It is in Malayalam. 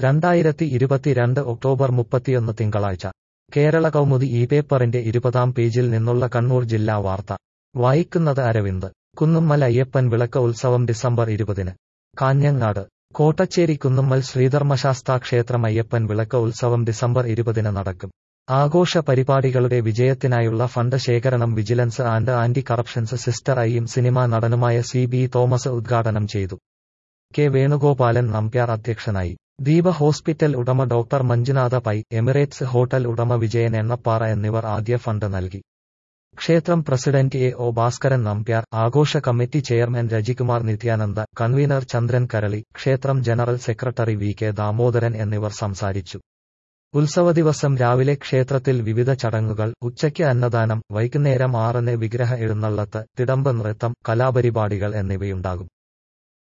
രണ്ടായിരത്തി ഇരുപത്തിരണ്ട് ഒക്ടോബർ മുപ്പത്തിയൊന്ന് തിങ്കളാഴ്ച കേരള കൗമുദി ഈ പേപ്പറിന്റെ ഇരുപതാം പേജിൽ നിന്നുള്ള കണ്ണൂർ ജില്ലാ വാർത്ത വായിക്കുന്നത് അരവിന്ദ് കുന്നുമ്മൽ അയ്യപ്പൻ വിളക്ക് ഉത്സവം ഡിസംബർ ഇരുപതിന് കാഞ്ഞങ്ങാട് കോട്ടച്ചേരി കുന്നുമ്മൽ ശ്രീധർമ്മശാസ്താ ക്ഷേത്രം അയ്യപ്പൻ വിളക്ക് ഉത്സവം ഡിസംബർ ഇരുപതിന് നടക്കും ആഘോഷ പരിപാടികളുടെ വിജയത്തിനായുള്ള ഫണ്ട് ശേഖരണം vigilance and anti corruptions sister ഐയും സിനിമാ നടനുമായ സി ബി തോമസ് ഉദ്ഘാടനം ചെയ്തു കെ വേണുഗോപാലൻ നമ്പ്യാർ അധ്യക്ഷനായി ദീപ ഹോസ്പിറ്റൽ ഉടമ doctor Manjunatha Pai Emirates hotel ഉടമ വിജയൻ എണ്ണപ്പാറ എന്നിവർ ആദ്യ ഫണ്ട് നൽകി ക്ഷേത്രം president A O Bhaskaran Nambiar ആഘോഷ committee chairman Rajikumar Nityananda convener Chandran Karali ക്ഷേത്രം general secretary V K Damodaran എന്നിവർ സംസാരിച്ചു ഉത്സവ ദിവസം രാവിലെ ക്ഷേത്രത്തിൽ വിവിധ ചടങ്ങുകൾ ഉച്ചയ്ക്ക് അന്നദാനം വൈകുന്നേരം ആറിന് വിഗ്രഹ എഴുന്നള്ളത്ത് തിടമ്പ് നൃത്തം കലാപരിപാടികൾ എന്നിവയുണ്ടാകും